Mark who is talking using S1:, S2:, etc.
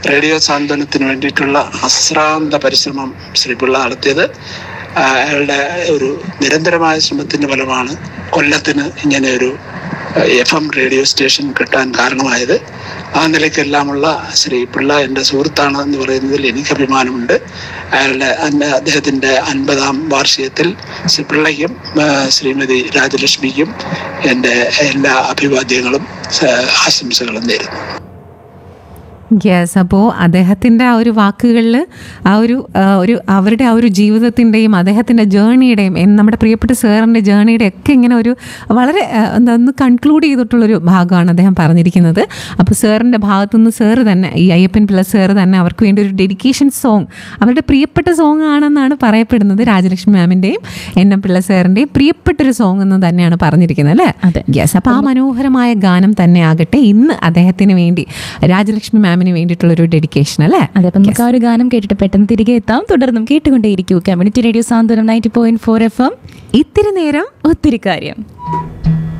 S1: Radio സാന്ത്വനത്തിന് വേണ്ടിയിട്ടുള്ള അശ്രാന്ത പരിശ്രമം ശ്രീ പിള്ള നടത്തിയത് ആ, അയാളുടെ ഒരു നിരന്തരമായ ശ്രമത്തിന്റെ ഫലമാണ് കൊല്ലത്തിന് ഇങ്ങനെ ഒരു എഫ് എം റേഡിയോ സ്റ്റേഷൻ കിട്ടാൻ കാരണമായത് ആ നിലയ്ക്കെല്ലാമുള്ള ശ്രീ പിള്ള എൻ്റെ സുഹൃത്താണ് എന്ന് പറയുന്നതിൽ എനിക്ക് അഭിമാനമുണ്ട് അയാളുടെ അന്ന- അദ്ദേഹത്തിൻ്റെ അൻപതാം വാർഷികത്തിൽ ശ്രീ പിള്ളയ്ക്കും ആ, ശ്രീമതി രാജലക്ഷ്മിക്കും എൻ്റെ എല്ലാ അഭിവാദ്യങ്ങളും സ- ആശംസകളും നേരുന്നു
S2: യെസ് അപ്പോൾ അദ്ദേഹത്തിൻ്റെ ആ ഒരു വാക്കുകളിൽ ആ ഒരു ആ, ഒരു അവരുടെ ആ ഒരു ജീവിതത്തിൻ്റെയും അദ്ദേഹത്തിൻ്റെ ജേണിയുടെയും നമ്മുടെ പ്രിയപ്പെട്ട സാറിൻ്റെ ജേണിയുടെ ഒക്കെ ഇങ്ങനെ ഒരു വളരെ ആ, എന്താ ഒന്ന് കൺക്ലൂഡ് ചെയ്തിട്ടുള്ളൊരു ഭാഗമാണ് അദ്ദേഹം പറഞ്ഞിരിക്കുന്നത് അപ്പോൾ സാറിൻ്റെ ഭാഗത്തുനിന്ന് സാറ് തന്നെ ഈ അയ്യപ്പൻ പിള്ള സാറ് തന്നെ അവർക്ക് വേണ്ടി ഒരു ഡെഡിക്കേഷൻ സോങ് അവരുടെ പ്രിയപ്പെട്ട സോങ് ആണെന്നാണ് പറയപ്പെടുന്നത് രാജലക്ഷ്മി മാമിൻ്റെയും എൻ എം പിള്ള സാറിൻ്റെയും പ്രിയപ്പെട്ടൊരു സോങ് എന്ന് തന്നെയാണ് പറഞ്ഞിരിക്കുന്നത് അല്ലേ
S3: അതെ.
S2: യെസ് അപ്പോൾ ആ മനോഹരമായ ഗാനം തന്നെ ആകട്ടെ ഇന്ന് അദ്ദേഹത്തിന് വേണ്ടി രാജലക്ഷ്മി മാമിന് വേണ്ടിയിട്ടുള്ളൊരു ഡെഡിക്കേഷൻ അല്ലേ
S3: അതെ അപ്പം നമുക്ക് ആ ഒരു ഗാനം കേട്ടിട്ട് പെട്ടെന്ന് തിരികെ എത്താം തുടർന്നും കേട്ടുകൊണ്ടേയിരിക്കൂ community radio Santhwanam ninety point four F M
S2: ഇത്തിരി നേരം
S3: ഒത്തിരി കാര്യം